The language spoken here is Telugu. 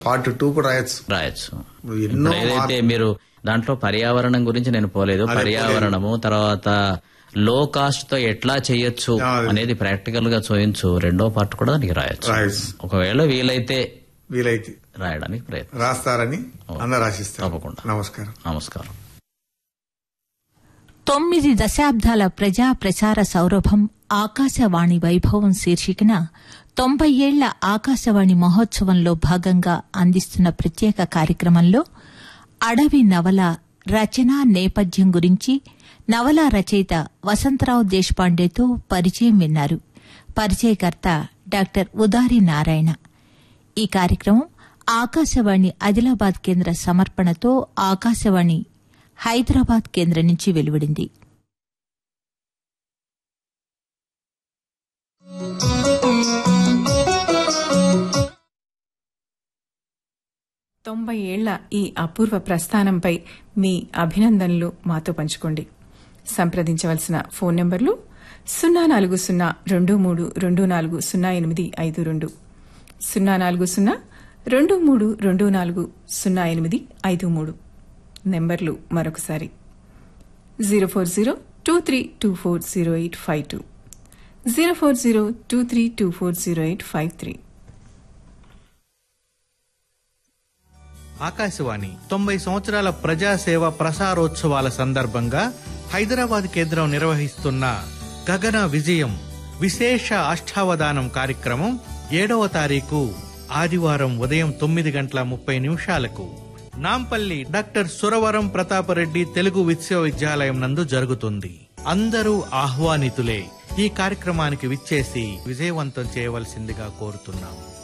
పార్ట్ టూ కూడా రాయొచ్చు రాయొచ్చు ఎన్నో ఇప్పుడు ఏదైతే మీరు దాంట్లో పర్యావరణం గురించి నేను పోలేదు పర్యావరణము తర్వాత లో కాస్ట్ తో ఎట్లా చేయొచ్చు ఆ, అది. అనేది ప్రాక్టికల్ గా చూయించు రెండో పార్ట్ కూడా దానికి రాయొచ్చు రాయొచ్చు ఒకవేళ వీలైతే వీలైతే రాయడానికి ప్రయత్నం రాస్తారని అందరు రాసిస్తారు తప్పకుండా. నమస్కారం నమస్కారం తొమ్మిది దశాబ్దాల ప్రజా ప్రసార సౌరభం ఆకాశవాణి వైభవం శీర్షికన తొంభై ఏళ్ల ఆకాశవాణి మహోత్సవంలో భాగంగా అందిస్తున్న ప్రత్యేక కార్యక్రమంలో అడవి నవల రచన నేపథ్యం గురించి నవల రచయిత వసంతరావు దేశపాండేతో పరిచయం విన్నారు పరిచయకర్త డాక్టర్ ఉదారి నారాయణ ఈ కార్యక్రమం ఆకాశవాణి ఆదిలాబాద్ కేంద్ర సమర్పణతో ఆకాశవాణి హైదరాబాద్ కేంద్రం నుంచి వెలువడింది తొంభై ఏళ్ల ఈ అపూర్వ ప్రస్థానంపై మీ అభినందనలు మాతో పంచుకోండి సంప్రదించవలసిన ఫోన్ నంబర్లు సున్నా నాలుగు సున్నా రెండు మూడు రెండు నాలుగు సున్నా ఎనిమిది ఐదు రెండు సున్నా నాలుగు సున్నా రెండు మూడు రెండు నాలుగు సున్నా ఎనిమిది ఐదు మూడు నెంబర్లు మరొకసారి zero four zero two three two four zero eight five two zero four zero two three two four zero eight five three ఆకాశవాణి తొంభై సంవత్సరాల ప్రజాసేవ ప్రసారోత్సవాల సందర్భంగా హైదరాబాద్ కేంద్రం నిర్వహిస్తున్న గగన విజయం విశేష అష్టావధానం కార్యక్రమం ఏడవ తారీఖు ఆదివారం ఉదయం తొమ్మిది గంటల ముప్పై నిమిషాలకు నాంపల్లి డాక్టర్ సురవరం ప్రతాపరెడ్డి తెలుగు విశ్వవిద్యాలయం నందు జరుగుతుంది అందరూ ఆహ్వానితులే ఈ కార్యక్రమానికి విచ్చేసి విజయవంతం చేయవలసిందిగా కోరుతున్నాం